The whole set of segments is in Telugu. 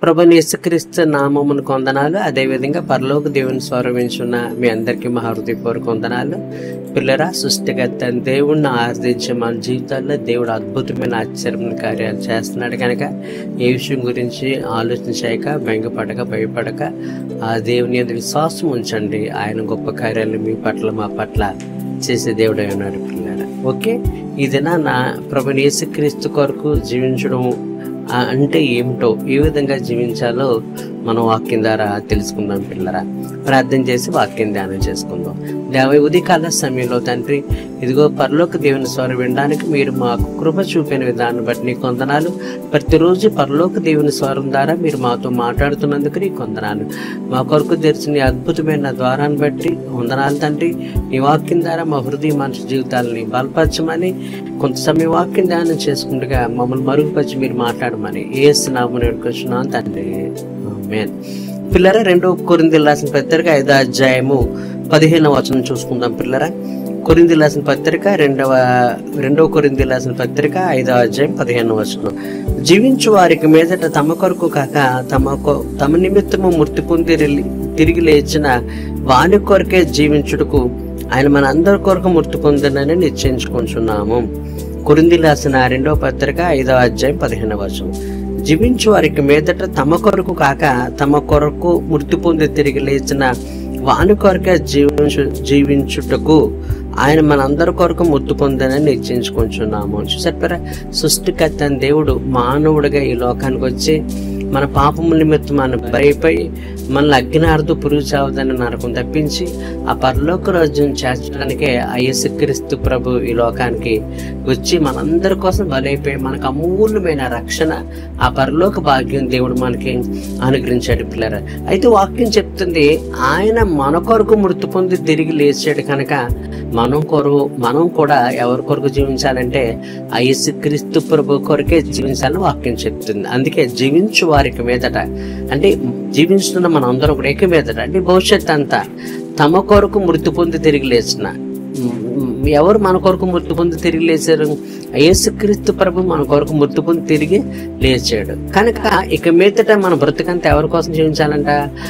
ప్రభుని యేసుక్రీస్తు నామమును కొందనాలు అదేవిధంగా పరలోక దేవుని స్వరమించున్న మీ అందరికీ మా హృదయపూర్వక వందనాలు పిల్లరా సృష్టికర్త దేవుణ్ణి ఆరాధించే మన జీవితాల్లో దేవుడు అద్భుతమైన ఆశ్చర్యమైన కార్యాలు చేస్తున్నాడు కనుక ఏ విషయం గురించి ఆలోచన చేయక బెంగపడక భయపడక ఆ దేవుని మీద విశ్వాసం ఉంచండి ఆయన గొప్ప కార్యాలు మీ పట్ల మా పట్ల చేసే దేవుడై ఉన్నాడు పిల్లరా ఓకే ఇదినా నా ప్రభుని యేసుక్రీస్తు కొరకు జీవించడం ఆ అంటే ఏమిటో ఏ విధంగా జీవించాలో మనం వాక్యం ద్వారా తెలుసుకుందాం పిల్లరా ప్రార్థన చేసి వాక్యం ధ్యానం చేసుకుందాం దేవ ఉదయకాల సమయంలో తండ్రి ఇదిగో పరలోక దేవుని స్వరం వినడానికి మీరు మాకు కృప చూపిన విధానం బట్టి నీ కొందనాలు ప్రతిరోజు పరలోక దేవుని స్వరం ద్వారా మీరు మాతో మాట్లాడుతున్నందుకు నీ కొందనాలు మా కొరకు తెరిచిన ఈ అద్భుతమైన ద్వారాన్ని బట్టి వందనాలు తండ్రి నీ వాక్యం ద్వారా మా హృదయ మనిషి జీవితాలని బలపరచమని కొంత సమయం వాక్యం ధ్యానం చేసుకుంటగా మమ్మల్ని మరుగుపరిచి మీరు మాట్లాడమని ఏ స్నామని వేడుకొచ్చున్నాను తండ్రి ఆమేన్ పిల్లరా రెండో కొరింది రాసిన పత్రిక ఐదో అధ్యాయము పదిహేనవ వచనం చూసుకుందాం పిల్లరా కొరింది రాసిన పత్రిక రెండవ రెండవ కొరింది రాసిన పత్రిక ఐదవ అధ్యాయం పదిహేనవ వచనం జీవించు వారికి మీదట తమ కొరకు కాక తమ కొ- తమ నిమిత్తము మృతి పొంది రిలి- తిరిగి లేచిన వాని కొరకే జీవించుటకు ఆయన మన అందరి కొరకు మృతి పొందనని నిశ్చయించుకుంటున్నాము కొరింది రాసిన రెండవ పత్రిక ఐదవ అధ్యాయం పదిహేనవ వచనం జీవించు వారికి మీదట తమ కొరకు కాక తమ కొరకు మృతి పొంది తిరిగి లేచిన వాని కొరకే జీవించు జీవించుటకు ఆయన మనందరి కొరకు మృతి పొందని నిశ్చయించుకుంటున్నాము చూసారా సృష్టికర్త అయిన దేవుడు మానవుడిగా ఈ లోకానికి వచ్చి మన పాపముల నిమిత్తం మన భయపై మనల్ని అగ్నార్థు పురుగు చావదని నరకం తప్పించి ఆ పరలోక రాజ్యం చేర్చడానికే ఆ యేసుక్రీస్తు ప్రభు ఈ లోకానికి వచ్చి మనందరి కోసం బలైపోయి మనకు అమూల్యమైన రక్షణ ఆ పరలోక భాగ్యం దేవుడు మనకి అనుగ్రహించాడు పిల్లర అయితే వాక్యం చెప్తుంది ఆయన మన కొరకు మృతి పొంది తిరిగి లేచాడు కనుక మనం కొరకు మనం కూడా ఎవరి కొరకు జీవించాలంటే ఆ యేసుక్రీస్తు ప్రభు కొరకే జీవించాలని వాక్యం చెప్తుంది అందుకే జీవించు వారికి మీదట అంటే జీవించుతున్న మన అందరం కూడా ఏక మీదట అంటే భవిష్యత్ అంతా తమ కొరకు మృతి పొంది తిరిగి లేచిన మ్, ఎవరు మన కొరకు మృతి పొంది తిరిగి లేచారు యేసుక్రీస్తు ప్రభు మన కొరకు మృతి పొంది తిరిగి లేచాడు కనుక ఇక మీదట మన బ్రతుకంతా ఎవరి కోసం జీవించాలంట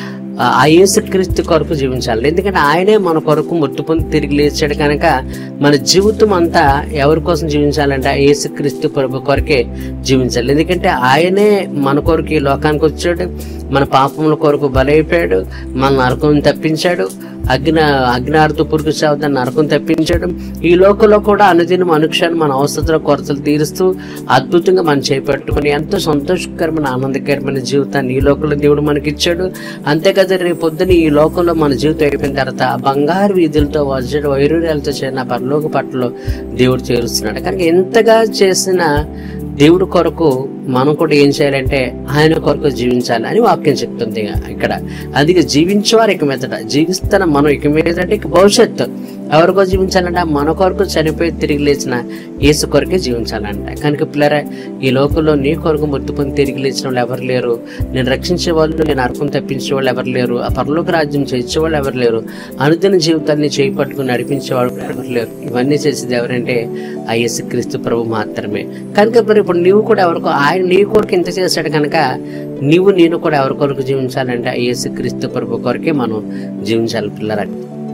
ఆ ఆ యేసుక్రీస్తు కొరకు జీవించాలి ఎందుకంటే ఆయనే మన కొరకు మృతి పొంది తిరిగి లేచాడు కనుక మన జీవితం అంతా ఎవరి కోసం జీవించాలంటే ఆ యేసుక్రీస్తు ప్రభు కొరకే జీవించాలి ఎందుకంటే ఆయనే మన కొరకు ఈ లోకానికి వచ్చాడు మన పాపముల కొరకు బలైపోయాడు మన నరకం తప్పించాడు అగ్ని అగ్నార్థ పురుగు చావుదాన్ని నరకం తప్పించడం ఈ లోకంలో కూడా అనుదినం అనుక్షణం మన అవసరాల కొరతలు తీరుస్తూ అద్భుతంగా మనం చేపట్టుకుని ఎంతో సంతోషకరమైన ఆనందకరమైన జీవితాన్ని ఈ లోకంలో దేవుడు మనకి ఇచ్చాడు అంతేకాదు రేపు పొద్దున ఈ లోకంలో మన జీవితం అయిపోయిన తర్వాత ఆ బంగారు వీధులతో వజ్ర వైరూర్యాలతో చేరిన పరలోక పట్టలో దేవుడు చేరుస్తున్నాడు కనుక ఎంతగా చేసిన దేవుడు కొరకు మనం కూడా ఏం చేయాలంటే ఆయన కొరకు జీవించాలి అని వాక్యం చెప్తుంది ఇక్కడ అందుకే జీవించేవారు ఇక మీదట జీవిస్తున్న మనం ఇక మీదట ఇక భవిష్యత్తు ఎవరికో జీవించాలంటే మన కొరకు చనిపోయి తిరిగి లేచిన యేసు కొరకే జీవించాలంట కనుక పిల్లరా ఈ లోకంలో నీ కొరకు మృతి పొంది తిరిగి లేచిన వాళ్ళు ఎవరు లేరు నేను రక్షించే వాళ్ళు నేను అర్పం తప్పించే వాళ్ళు ఎవరు లేరు ఆ పరలోక రాజ్యం చేర్చే వాళ్ళు ఎవరు లేరు అనుదిన జీవితాన్ని చేయి పట్టుకుని నడిపించే వాళ్ళు ఎవరు లేరు ఇవన్నీ చేసేది ఎవరంటే ఆ యేసుక్రీస్తు ప్రభు మాత్రమే కనుక మరి ఇప్పుడు నీవు కూడా ఎవరికో ఆయన నీ కొరకు ఇంత చేశాడు కనుక నీవు నేను కూడా ఎవరి కొరకు జీవించాలంటే ఆ యేసుక్రీస్తు ప్రభు కొరకే మనం జీవించాలి పిల్లరా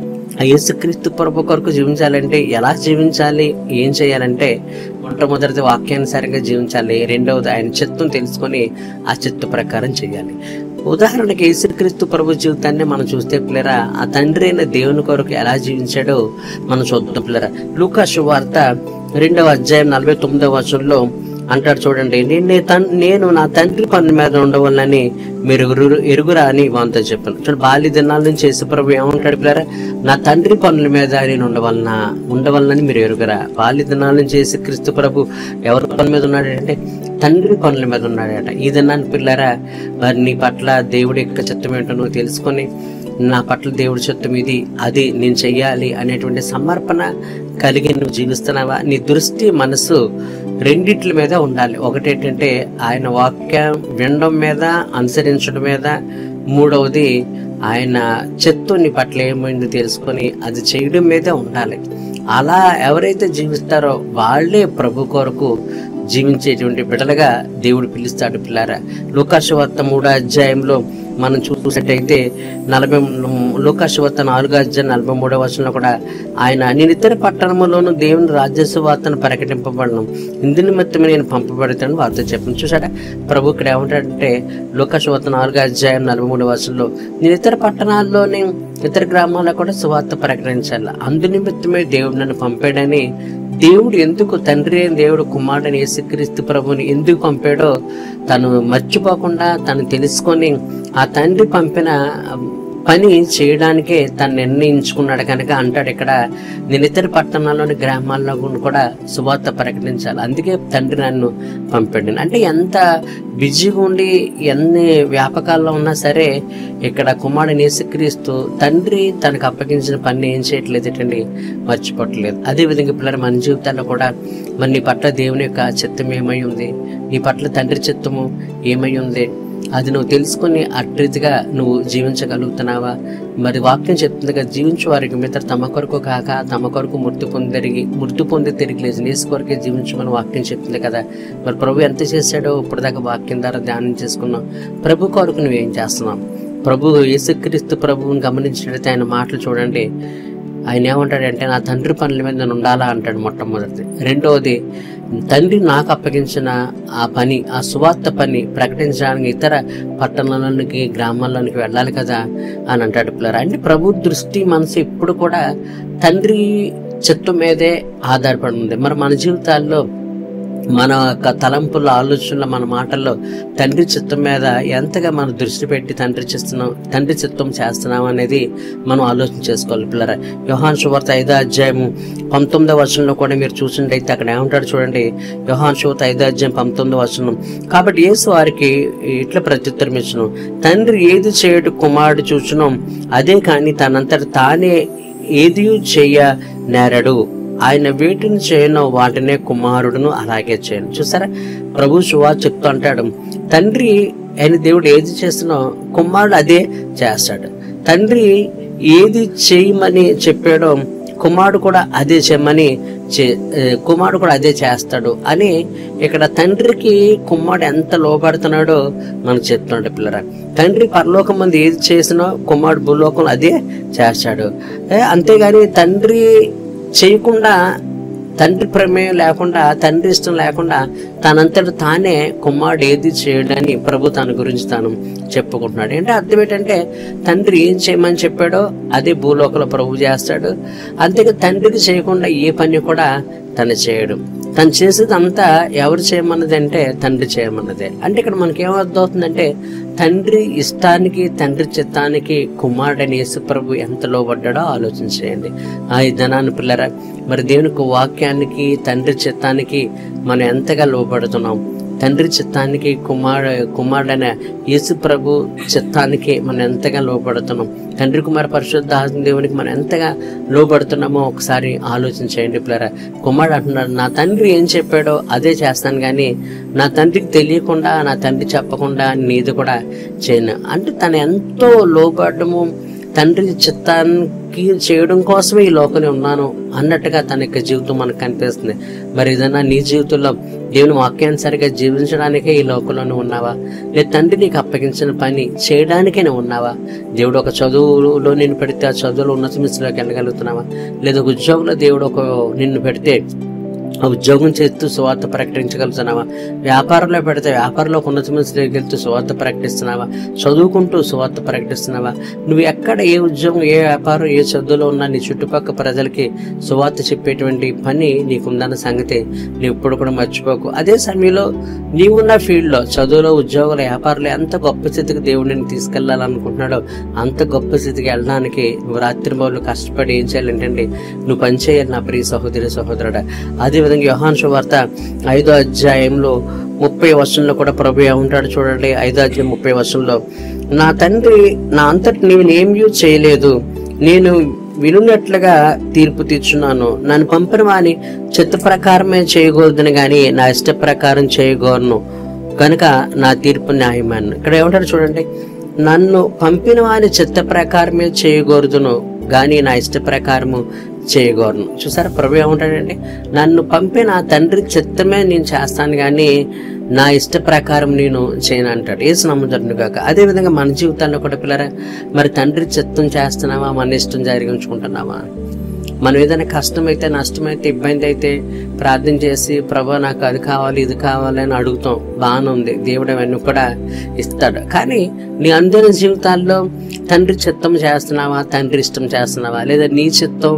ఆ యేసుక్రీస్తు ప్రభు కొరకు జీవించాలంటే ఎలా జీవించాలి ఏం చేయాలంటే మొట్టమొదటిది వాక్యానుసారంగా జీవించాలి రెండవది ఆయన చిత్తం తెలుసుకొని ఆ చిత్త ప్రకారం చేయాలి ఉదాహరణకి యేసుక్రీస్తు ప్రభు జీవితాన్ని మనం చూస్తే పిల్లరా ఆ తండ్రి అయిన దేవుని కొరకు ఎలా జీవించాడో మనం చూద్దాం పిల్లరా లూకా శువార్త రెండవ అధ్యాయం నలభై తొమ్మిదవ వచనంలో అంటాడు చూడండి నేను తన్- నేను నా తండ్రి పని మీద ఉండవల్లని మీరు ఎరుగు- ఎరుగురా అని వాంతో చెప్పాను చూడండి బాల్య దినాల నుంచి యేసుప్రభు ఏమంటాడు పిల్లరా నా తండ్రి పనుల మీద నేను ఉండవలన ఉండవలనని మీరు ఎరుగురా బాల్య దినాల నుంచి యేసుక్రీస్తు ప్రభు ఎవరి పని మీద ఉన్నాడంటే తండ్రి పనుల మీద ఉన్నాడట ఈ దినాన్ని పిల్లరా మరి నీ పట్ల దేవుడి యొక్క చిత్తం ఏంటో నువ్వు తెలుసుకొని నా పట్ల దేవుడి చిత్తం ఇది అది నేను చెయ్యాలి అనేటువంటి సమర్పణ కలిగి నువ్వు జీవిస్తున్నావా నీ దృష్టి మనసు రెండిట్ల మీద ఉండాలి ఒకటి ఏంటంటే ఆయన వాక్యం వినడం మీద అనుసరించడం మీద మూడవది ఆయన చిత్తం నీ పట్ల ఏమైందో తెలుసుకొని అది చేయడం మీదే ఉండాలి అలా ఎవరైతే జీవిస్తారో వాళ్ళే ప్రభు కొరకు జీవించేటువంటి బిడ్డలుగా దేవుడు పిలుస్తాడు పిల్లారా లోకాశవార్త మూడో అధ్యాయంలో మనం చూసినట్టయితే నలభై లోకాశవార్త నాలుగో అధ్యాయం నలభై మూడో వర్షంలో కూడా ఆయన నేను ఇతర పట్టణములోను దేవుని రాజ్యసువార్తను ప్రకటింపబడను ఇందు నిమిత్తమే నేను పంపబడతాను వార్త చెప్పను చూసాడా ప్రభు ఇక్కడ ఏమంటాడంటే లోకాశవార్త నాలుగో అధ్యాయం నలభై మూడో వర్షంలో నేను ఇతర పట్టణాల్లోని ఇతర గ్రామాల్లో కూడా సువార్త ప్రకటించాలి అందు నిమిత్తమే దేవుడు నన్ను పంపాడని దేవుడు ఎందుకు తండ్రి అయిన దేవుడు కుమారుడని యేసుక్రీస్తు ప్రభుని ఎందుకు పంపాడో తను మర్చిపోకుండా తను తెలుసుకొని ఆ తండ్రి పంపిన పని చేయడానికే తను నిర్ణయించుకున్నాడు కనుక అంటాడు ఇక్కడ నేను ఇతర పట్టణాల్లోని గ్రామాల్లో కూడా సువార్త ప్రకటించాలి అందుకే తండ్రి నన్ను పంపాడు అంటే ఎంత బిజీగా ఉండి ఎన్ని వ్యాపకాల్లో ఉన్నా సరే ఇక్కడ కుమారుడు యేసుక్రీస్తు తండ్రి తనకు అప్పగించిన పని ఏం చేయట్లేదటండి మర్చిపోవట్లేదు అదేవిధంగా పిల్లలు మన జీవితాల్లో కూడా మరి నీ పట్ల దేవుని యొక్క చిత్తం ఏమై ఉంది నీ పట్ల తండ్రి చిత్తము ఏమై ఉంది అది నువ్వు తెలుసుకొని అట్రీతిగా నువ్వు జీవించగలుగుతున్నావా మరి వాక్యం చెప్తుంది కదా జీవించు వారికి మిత్ర తమ కొరకు కాక తమ కొరకు మృతి పొందిరిగి మృతి పొంది తిరిగి లేదు నేసు కొరకే జీవించమని వాక్యం చెప్తుంది కదా మరి ప్రభు ఎంత చేశాడో ఇప్పుడు దాకా వాక్యం ద్వారా ధ్యానం చేసుకున్నాం ప్రభు కొరకు నువ్వేం చేస్తున్నావు ప్రభు యేసుక్రీస్తు ప్రభువుని గమనించినట్లయితే ఆయన మాటలు చూడండి ఆయన ఏమంటాడంటే నా తండ్రి పనుల మీద నేను ఉండాలా అంటాడు మొట్టమొదటి రెండవది తండ్రి నాకు అప్పగించిన ఆ పని ఆ సువార్త పని ప్రకటించడానికి ఇతర పట్టణాలలోనికి గ్రామాల్లోనికి వెళ్ళాలి కదా అని అంటాడు పిల్లరా అంటే ప్రభు దృష్టి మనసు ఎప్పుడు కూడా తండ్రి చిత్తం మీదే ఆధారపడి ఉంది మరి మన జీవితాల్లో మన యొక్క తలంపుల ఆలోచనలు మన మాటల్లో తండ్రి చిత్తం మీద ఎంతగా మనం దృష్టి పెట్టి తండ్రి చిస్తున్నాం తండ్రి చిత్తం చేస్తున్నాం అనేది మనం ఆలోచన చేసుకోవాలి పిల్లరా యోహాన్ శువార్త ఐదో అధ్యాయము పంతొమ్మిదో వర్షంలో కూడా మీరు చూసినట్టయితే అక్కడ ఏమంటాడు చూడండి యోహాన్ శువార్త ఐదో అధ్యాయం పంతొమ్మిదో వర్షం కాబట్టి యేసు వారికి ఇట్లా ప్రత్యుత్తరం ఇచ్చును తండ్రి ఏది చేయడు కుమారుడు చూచును అదే కానీ తనంతట తానే ఏది చెయ్య నేరడు ఆయన వీటిని చేయను వాటినే కుమారుడును అలాగే చేయను చూసారా ప్రభు శువా చెప్తూ అంటాడు తండ్రి ఆయన దేవుడు ఏది చేస్తున్నో కుమారుడు అదే చేస్తాడు తండ్రి ఏది చేయమని చెప్పాడో కుమారుడు కూడా అదే చేయమని చే- ఏ, కుమారుడు కూడా అదే చేస్తాడు అని ఇక్కడ తండ్రికి కుమారుడు ఎంత లోపడుతున్నాడో మనకు చెప్తున్నాడు పిల్లరా తండ్రి పరలోకం మంది ఏది చేసినా కుమారుడు భూలోకంలో అదే చేస్తాడు ఏ, అంతేగాని తండ్రి చేయకుండా తండ్రి ప్రమేయం లేకుండా తండ్రి ఇష్టం లేకుండా తనంతట తానే కుమారుడు ఏది చేయడని ప్రభు తన గురించి తాను చెప్పుకుంటున్నాడు అంటే అర్థం ఏంటంటే తండ్రి ఏం చేయమని చెప్పాడో అదే భూలోకంలో ప్రభు చేస్తాడు అంతేగా తండ్రికి చేయకుండా ఏ పని కూడా తను చేయడు తను చేసేది అంతా ఎవరు చేయమన్నది అంటే తండ్రి చేయమన్నదే అంటే ఇక్కడ మనకి ఏమర్థం అవుతుందంటే తండ్రి ఇష్టానికి తండ్రి చిత్తానికి కుమారుడని యేసుప్రభు ఎంత లోబడ్డాడో ఆలోచన చేయండి ఆ ఈ ధనాన్ని పిల్లరా మరి దేవుని యొక్క వాక్యానికి తండ్రి చిత్తానికి మనం ఎంతగా లోబడుతున్నాం తండ్రి చిత్తానికి కుమారు కుమారుడైన యేసు ప్రభు చిత్తానికి మనం ఎంతగా లోపడుతున్నాం తండ్రి కుమార పరిశుద్ధ ఆత్మ దేవునికి మనం ఎంతగా లోపడుతున్నామో ఒకసారి ఆలోచన చేయండి పిల్లరా కుమారుడు అంటున్నాడు నా తండ్రి ఏం చెప్పాడో అదే చేస్తాను కానీ నా తండ్రికి తెలియకుండా నా తండ్రి చెప్పకుండా నీది కూడా చేయను అంటే తను ఎంతో లోపడము తండ్రి చిత్తానికి చేయడం కోసమే ఈ లోకంలో ఉన్నాను అన్నట్టుగా తన యొక్క జీవితం మనకు కనిపిస్తుంది మరి ఏదైనా నీ జీవితంలో దేవుని వాక్యానుసారిగా జీవించడానికే ఈ లోకంలోనే ఉన్నావా లేదా తండ్రి నీకు అప్పగించిన పని చేయడానికే నువ్వు ఉన్నావా దేవుడు ఒక చదువులో నిన్ను పెడితే ఆ చదువులో ఉన్నత మిస్లోకి వెళ్ళగలుగుతున్నావా లేదా ఒక ఉద్యోగంలో దేవుడు ఒక నిన్ను పెడితే ఆ ఉద్యోగం చేస్తూ సువార్త ప్రకటించగలుగుతున్నావా వ్యాపారంలో పెడితే వ్యాపారంలో ఒక ఉన్నత మంది వెళ్తూ సువార్త ప్రకటిస్తున్నావా చదువుకుంటూ సువార్త ప్రకటిస్తున్నావా నువ్వు ఎక్కడ ఏ ఉద్యోగం ఏ వ్యాపారం ఏ చదువులో ఉన్నా నీ చుట్టుపక్కల ప్రజలకి సువార్త చెప్పేటువంటి పని నీకుందన్న సంగతి నువ్వు ఇప్పుడు కూడా మర్చిపోకు అదే సమయంలో నీవున్న ఫీల్డ్లో చదువులో ఉద్యోగాలు వ్యాపారంలో ఎంత గొప్ప స్థితికి దేవుడు నిన్ను తీసుకెళ్లాలనుకుంటున్నాడో అంత గొప్ప స్థితికి వెళ్ళడానికి నువ్వు రాత్రి బౌలు కష్టపడి ఏం చేయాలంటే నువ్వు పని చేయాలి నా ప్రియ సహోదరి సహోదరుడా అదేవిధంగా యోహాన్ సువార్త ఐదో అధ్యాయంలో ముప్పై వర్షంలో కూడా ప్రభు ఏమంటాడు చూడండి ఐదో అధ్యాయం ముప్పై వర్షంలో నా తండ్రి నా అంతటి నీవు ఏమీ చేయలేదు నేను వినున్నట్లుగా తీర్పు తీర్చున్నాను నన్ను పంపిన వాని చిత్త ప్రకారమే చేయకూడదని గాని నా ఇష్ట ప్రకారం చేయగోరను కనుక నా తీర్పు న్యాయమని ఇక్కడ ఏమంటాడు చూడండి నన్ను పంపిన వాని చిత్త ప్రకారమే చేయకూడదును గాని నా ఇష్ట ప్రకారము చేయగోరను చూసారా ప్రభు ఏమంటాడండి నన్ను పంపే నా తండ్రి చిత్తమే నేను చేస్తాను కానీ నా ఇష్ట ప్రకారం నేను చేయను అంటాడు ఏసు నమ్ముతాడు కాక అదేవిధంగా మన జీవితాల్లో కూడా పిల్లరా మరి తండ్రి చిత్తం చేస్తున్నావా మన ఇష్టం జరిగించుకుంటున్నావా మనం ఏదైనా కష్టమైతే నష్టమైతే ఇబ్బంది అయితే ప్రార్థన చేసి ప్రభా నాకు అది కావాలి ఇది కావాలి అని అడుగుతాం బాగానే ఉంది దేవుడు అవన్నీ కూడా ఇస్తాడు కానీ నీ అందిన జీవితాల్లో తండ్రి చిత్తం చేస్తున్నావా తండ్రి ఇష్టం చేస్తున్నావా లేదా నీ చిత్తం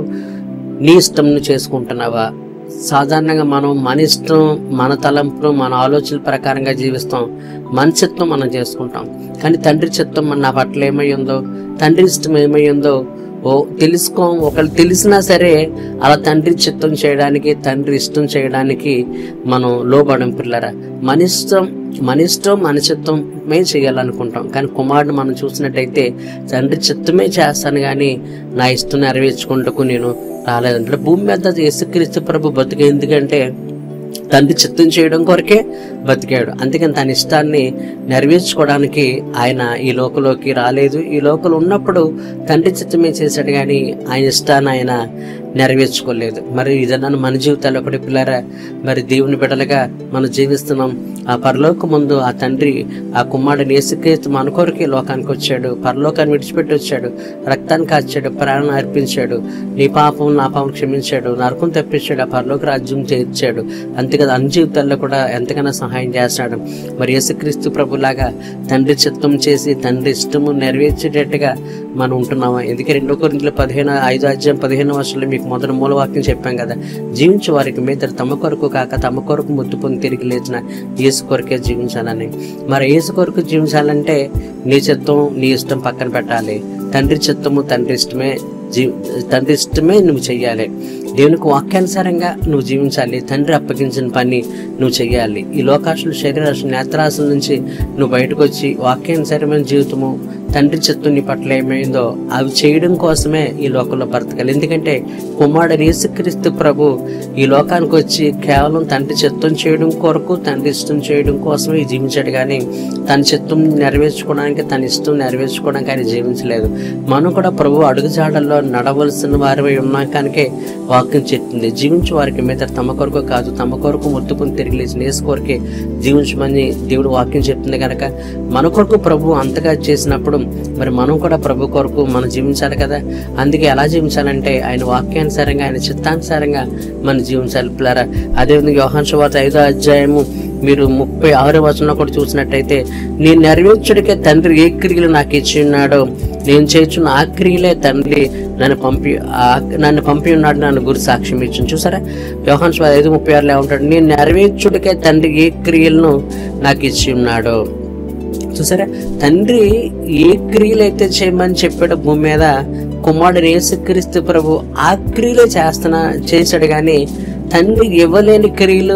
నీ ఇష్టం నువ్వు చేసుకుంటున్నావా సాధారణంగా మనం మన ఇష్టం మన తలంపులు మన ఆలోచనల ప్రకారంగా జీవిస్తాం మన చిత్తం మనం చేసుకుంటాం కానీ తండ్రి చిత్తం మన నా పట్ల ఏమై ఉందో తండ్రి ఇష్టం ఏమై ఉందో ఓ తెలుసుకో ఒకళ్ళు తెలిసినా సరే అలా తండ్రి చిత్తం చేయడానికి తండ్రి ఇష్టం చేయడానికి మనం లోబడం పిల్లరా మన ఇష్టం మన ఇష్టం మన చిత్తమే చేయాలనుకుంటాం కానీ కుమారుడు మనం చూసినట్టయితే తండ్రి చిత్తమే చేస్తాను కానీ నా ఇష్టం నెరవేర్చుకుంటూ నేను రాలేదంటే భూమి మీద యేసుక్రీస్తు ప్రభు బతుకు ఎందుకంటే తండ్రి చిత్తం చేయడం కొరకే బతికాడు అందుకని తన ఇష్టాన్ని నెరవేర్చుకోవడానికి ఆయన ఈ లోకలోకి రాలేదు ఈ లోకలు ఉన్నప్పుడు తండ్రి చిత్తమే చేశాడు కానీ ఆయన ఇష్టాన్ని ఆయన నెరవేర్చుకోలేదు మరి ఇదన్నా మన జీవితాల్లో ఒకటి పిల్లరా మరి దేవుని బిడ్డలుగా మనం జీవిస్తున్నాం ఆ పరలోక ముందు ఆ తండ్రి ఆ కుమారుడిని యేసుక్రీస్తు మన కొరకే లోకానికి వచ్చాడు పరలోకాన్ని విడిచిపెట్టి వచ్చాడు రక్తాన్ని కాచాడు ప్రాణం అర్పించాడు నీ పాపం నా పాపం క్షమించాడు నరకం తప్పించాడు ఆ పరలోక రాజ్యం చేర్చాడు అంతేకాదు అన్ని జీవితాల్లో కూడా ఎంతకైనా సహాయం చేస్తాడు మరి యేసుక్రీస్తు ప్రభులాగా తండ్రి చిత్తం చేసి తండ్రి ఇష్టము నెరవేర్చేటట్టుగా మనం ఉంటున్నామా ఎందుకంటే రెండో కొరింతలు పదిహేను ఐదు అధ్యాయం పదిహేను వర్షాలు మీకు మొదటి మూలవాక్యం చెప్పాం కదా జీవించే వారికి మీద తమ కొరకు కాక తమ కొరకు ముత్తుకొని తిరిగి లేచిన యేసు కొరకే జీవించాలని మరి యేసు కొరకు జీవించాలంటే నీ చిత్తం నీ ఇష్టం పక్కన పెట్టాలి తండ్రి చిత్తము తండ్రి ఇష్టమే జీ తండ్రి ఇష్టమే నువ్వు చెయ్యాలి దేవునికి వాక్యానుసారంగా నువ్వు జీవించాలి తండ్రి అప్పగించిన పని నువ్వు చెయ్యాలి ఈ లోకాశులు శరీరాశులు నేత్రాశుల నుంచి నువ్వు బయటకు వచ్చి వాక్యానుసారమైన జీవితము తండ్రి చిత్తం నీ పట్ల ఏమైందో అవి చేయడం కోసమే ఈ లోకంలో బ్రతకాలి ఎందుకంటే కుమారుడు యేసుక్రీస్తు ప్రభు ఈ లోకానికి వచ్చి కేవలం తండ్రి చిత్తం చేయడం కొరకు తండ్రి ఇష్టం చేయడం కోసమే జీవించాడు కానీ తన చిత్తం నెరవేర్చుకోవడానికి తన ఇష్టం నెరవేర్చుకోవడానికి ఆయన జీవించలేదు మనం కూడా ప్రభు అడుగుజాడల్లో నడవలసిన వారి ఉన్నాం కనుకే వాక్యం చెప్తుంది జీవించు వారికి మీద తమ కొరకు కాదు తమ కొరకు మొత్తుకుని తిరిగి లేచిన యేసు కొరకే జీవించమని దేవుడు వాక్యం చెప్తుంది కనుక మన కొరకు ప్రభు అంతగా చేసినప్పుడు మరి మనం కూడా ప్రభు కొరకు మనం జీవించాలి కదా అందుకే ఎలా జీవించాలంటే ఆయన వాక్యానుసారంగా ఆయన చిత్తానుసారంగా మనం జీవించాలి పిల్లరా అదేవిధంగా యోహాన్ శువార్త ఐదో అధ్యాయము మీరు ముప్పై ఆరో వచనంలో కూడా చూసినట్టయితే నేను నెరవేర్చుడికే తండ్రి ఏ క్రియలు నాకు ఇచ్చి ఉన్నాడో నేను చేర్చున్న ఆ క్రియలే తండ్రి నన్ను పంపి ఆ- నన్ను పంపి ఉన్నాడు నన్ను గురి సాక్ష్యం ఇచ్చింది చూసారా యోహాన్ స్వామి ఐదు ముప్పై ఆరులో ఉంటాడు నేను నెరవేర్చుడికే తండ్రి ఏ క్రియలను నాకు ఇచ్చి ఉన్నాడో చూసారా తండ్రి ఏ క్రియలు అయితే చేయమని చెప్పాడో భూమి మీద కుమారుడు యేసుక్రీస్తు ప్రభు ఆ క్రియలే చేస్తున్నా చేశాడు కానీ తండ్రి ఇవ్వలేని క్రియలు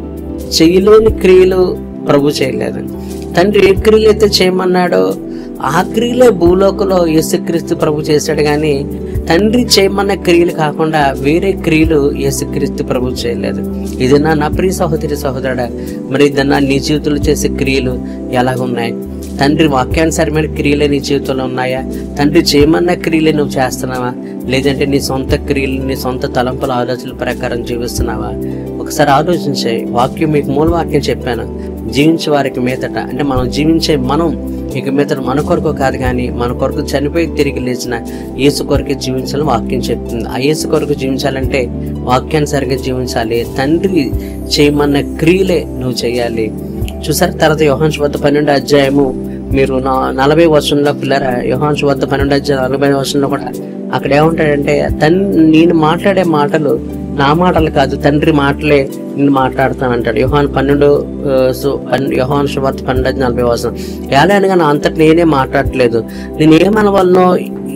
చేయలేని క్రియలు ప్రభు చేయలేదు తండ్రి ఏ క్రియలు అయితే చేయమన్నాడో ఆ క్రియలే భూలోకంలో యేసుక్రీస్తు ప్రభు చేశాడు కానీ తండ్రి చేయమన్న క్రియలు కాకుండా వేరే క్రియలు యేసుక్రీస్తు ప్రభు చేయలేదు ఇదన్నా నా ప్రియ సహోదరి సహోదరుడా మరి ఇదన్నా నీ జీవితంలో చేసే క్రియలు ఎలాగున్నాయి తండ్రి వాక్యానుసారమైన క్రియలే నీ జీవితంలో ఉన్నాయా తండ్రి చేయమన్న క్రియలే నువ్వు చేస్తున్నావా లేదంటే నీ సొంత క్రియలు నీ సొంత తలంపుల ఆలోచనల ప్రకారం జీవిస్తున్నావా ఒకసారి ఆలోచించే వాక్యం మీకు మూల వాక్యం చెప్పాను జీవించే వారికి మీదట అంటే మనం జీవించే మనం ఇక మీదట మన కొరకు కాదు కానీ మన కొరకు చనిపోయి తిరిగి లేచిన యేసు కొరకు జీవించాలని వాక్యం చెప్తుంది ఆ యేసు కొరకు జీవించాలంటే వాక్యానుసారంగా జీవించాలి తండ్రి చేయమన్న క్రియలే నువ్వు చేయాలి చూసారు తర్వాత యోహాన్స్ వద్ద పన్నెండు అధ్యాయము మీరు నా నలభై వర్షంలో పిల్లర యోహాన్స్ వద్ద పన్నెండు అధ్యాయం నలభై వర్షంలో కూడా అక్కడ ఏముంటాడంటే తన్ నేను మాట్లాడే మాటలు నా మాటలు కాదు తండ్రి మాటలే నేను మాట్లాడతాను అంటాడు యోహాన్ పన్నెండు ఆ, సు- పన్- యోహాన్ శుభార్త పన్నెండు అధ్యాయం నలభై వర్షం ఎలా అనగా నా అంతటి నేనే మాట్లాడట్లేదు నేను ఏమనవలనో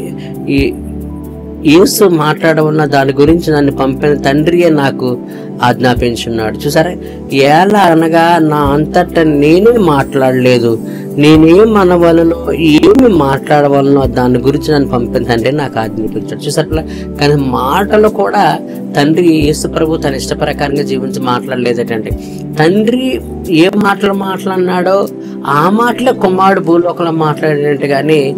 ఈ యేసు మాట్లాడవన్న దాని గురించి నన్ను పంపిన తండ్రియే నాకు ఆజ్ఞాపించున్నాడు చూసారా ఎలా అనగా నా అంతట నేనే మాట్లాడలేదు నేనేం అనవలనో ఏమి మాట్లాడవలనో దాని గురించి నన్ను పంపిన తండ్రి నాకు ఆజ్ఞాపించాడు చూసారా కానీ మాటలు కూడా తండ్రి యేసు ప్రభు తన ఇష్ట ప్రకారంగా జీవించి మాట్లాడలేదటండి తండ్రి ఏ మాటలు మాట్లాడినాడో ఆ మాటలే కుమారుడు భూలోకంలో మాట్లాడినట్టు కానీ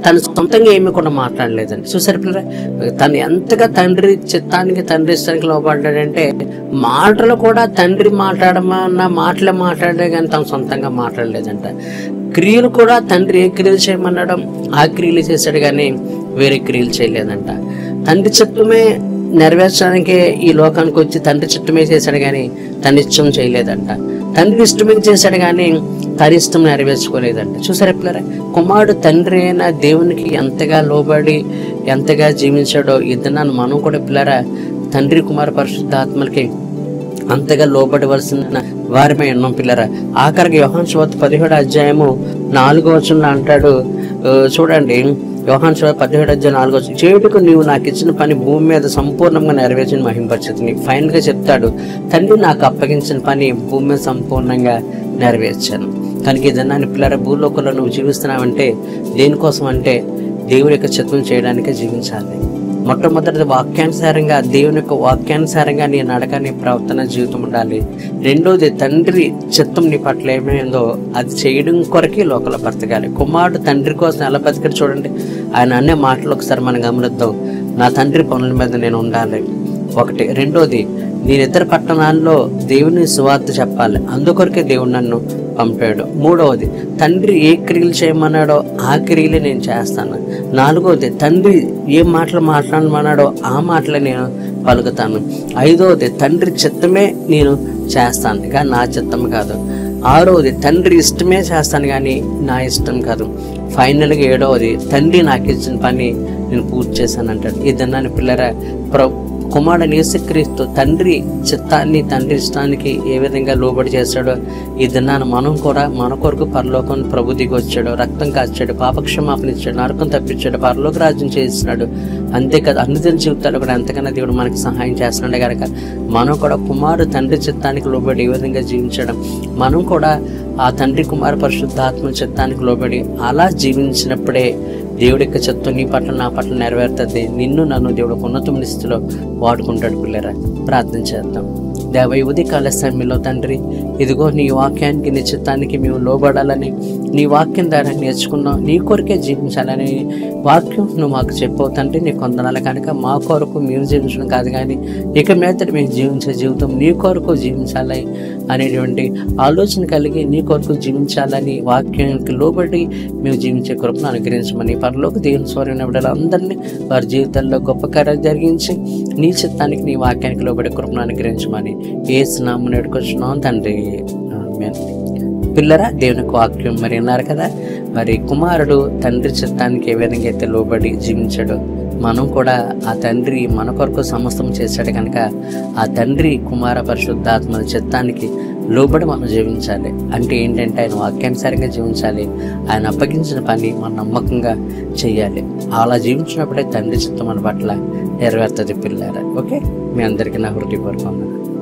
తను సొంతంగా ఏమి కూడా మాట్లాడలేదండి చూసారు పిల్లరా తను ఎంతగా తండ్రి చిత్తానికి తండ్రి ఇష్టానికి లోపడ్డాడంటే మాటలు కూడా తండ్రి మాట్లాడమన్న మాటలే మాట్లాడే కానీ తను సొంతంగా మాట్లాడలేదంట క్రియలు కూడా తండ్రి ఏ క్రియలు చేయమన్నాడో ఆ క్రియలు చేశాడు కానీ వేరే క్రియలు చేయలేదంట తండ్రి చిత్తమే నెరవేర్చడానికి ఈ లోకానికి వచ్చి తండ్రి చిత్తమే చేశాడు కానీ తన ఇష్టం చేయలేదంట తండ్రి ఇష్టమే చేశాడు కానీ తన ఇష్టం నెరవేర్చుకోలేదంట చూసారు ఎప్పుడారా కుమారుడు తండ్రి అయిన దేవునికి ఎంతగా లోబడి ఎంతగా జీవించాడో ఇద్దరు మనం కూడా పిల్లరా తండ్రి కుమార పరిశుద్ధాత్మలకి అంతగా లోబడవలసిన వారిపై ఉన్నాం పిల్లరా ఆఖరికి యోహాన్ శువత్ పదిహేడు అధ్యాయము నాలుగో వచనంలో అంటాడు ఆ, చూడండి యోహాన్ శువత్ పదిహేడు అధ్యాయం నాలుగో వచనం చేయుటకు నీవు నాకు ఇచ్చిన పని భూమి మీద సంపూర్ణంగా నెరవేర్చిన మహింపరిచితిని ఫైనల్ గా చెప్తాడు తండ్రి నాకు అప్పగించిన పని భూమి మీద సంపూర్ణంగా నెరవేర్చాను కనుక ఏదన్నా పిల్లల భూలోకంలో నువ్వు జీవిస్తున్నావంటే దేనికోసం అంటే దేవుని యొక్క చిత్తం చేయడానికే జీవించాలి మొట్టమొదటిది వాక్యానుసారంగా దేవుని యొక్క వాక్యానుసారంగా నీ నడక నీ ప్రవర్తన జీవితం ఉండాలి రెండోది తండ్రి చిత్తం నీ పట్ల ఏమైందో అది చేయడం కొరకే లోకల బ్రతకాలి కుమారుడు తండ్రి కోసం ఎలా బతికాడు చూడండి ఆయన అనే మాటలు ఒకసారి మనం గమనిద్దాం నా తండ్రి పనుల మీద నేను ఉండాలి ఒకటి రెండోది నేను ఇతర పట్టణాల్లో దేవుని సువార్త చెప్పాలి అందుకొరకే దేవుడు నన్ను పంపాడు మూడవది తండ్రి ఏ క్రియలు చేయమన్నాడో ఆ క్రియలే నేను చేస్తాను నాలుగవది తండ్రి ఏ మాటలు మాట్లాడమన్నాడో ఆ మాటలే నేను పలుకుతాను ఐదవది తండ్రి చిత్తమే నేను చేస్తాను కానీ నా చిత్తం కాదు ఆరవది తండ్రి ఇష్టమే చేస్తాను కానీ నా ఇష్టం కాదు ఫైనల్గా ఏడవది తండ్రి నాకు ఇచ్చిన పని నేను పూర్తి చేశాను అంటాడు ఇదన్నాను పిల్లరా ప్ర కుమారుడు యేసుక్రీస్తు తండ్రి చిత్తాన్ని తండ్రి ఇష్టానికి ఏ విధంగా లోబడి చేశాడో ఈ దినాన్ని మనం కూడా మన కొరకు పరలోకం ప్రభు దిగి వచ్చాడు రక్తం కాచాడు పాపక్షమాపణ ఇచ్చాడు నరకం తప్పించాడు పరలోక రాజ్యం చేస్తున్నాడు అంతేకాదు అనుదిన జీవితాలు కూడా ఎంతకన్నా దేవుడు మనకి సహాయం చేస్తున్నాడు కనుక మనం కూడా కుమారుడు తండ్రి చిత్తానికి లోబడి ఏ విధంగా జీవించడం మనం కూడా ఆ తండ్రి కుమార పరిశుద్ధాత్మ చిత్తానికి లోబడి అలా జీవించినప్పుడే దేవుడి యొక్క చిత్తం నీ పట్ల నా పట్ల నెరవేరుతుంది నిన్ను నన్ను దేవుడు ఒక ఉన్నతమైన స్థితిలో వాడుకుంటాడు పిల్లరా ప్రార్థన చేద్దాం దేవ ఈ ఉదయకాల సమయంలో తండ్రి ఇదిగో నీ వాక్యానికి నీ చిత్తానికి మేము లోబడాలని నీ వాక్యం ద్వారా నేర్చుకున్నాం నీ కొరకే జీవించాలని వాక్యం నువ్వు మాకు చెప్పవు తండ్రి నీ కొందనాల కనుక మా కొరకు మేము జీవించడం కాదు కానీ ఇక మీద మేము జీవించే జీవితం నీ కొరకు జీవించాలి అనేటువంటి ఆలోచన కలిగి నీ కొరకు జీవించాలని వాక్యానికి లోబడి మేము జీవించే కృపను అనుగ్రహించమని పరలోక దేవుని స్వరం అందరినీ వారి జీవితాల్లో గొప్ప కార్యాలు జరిగించి నీ చిత్తానికి నీ వాక్యానికి లోబడి కృపను అనుగ్రహించమని ఏ స్నామం నేడుకొచ్చున్నాం తండ్రి ఆమేన్. పిల్లరా దేవుని యొక్క వాక్యం మరి విన్నారు కదా మరి కుమారుడు తండ్రి చిత్తానికి ఏ విధంగా అయితే లోబడి జీవించాడో మనం కూడా ఆ తండ్రి మన కొరకు సమస్తం చేశాడు కనుక ఆ తండ్రి కుమార పరిశుద్ధాత్మ చిత్తానికి లోబడి మనం జీవించాలి అంటే ఏంటంటే ఆయన వాక్యానుసారంగా జీవించాలి ఆయన అప్పగించిన పని మనం నమ్మకంగా చేయాలి అలా జీవించినప్పుడే తండ్రి చిత్తం మన పట్ల నెరవేరుతుంది పిల్లారా ఓకే మీ అందరికీ నా హృదయపూర్వకంగా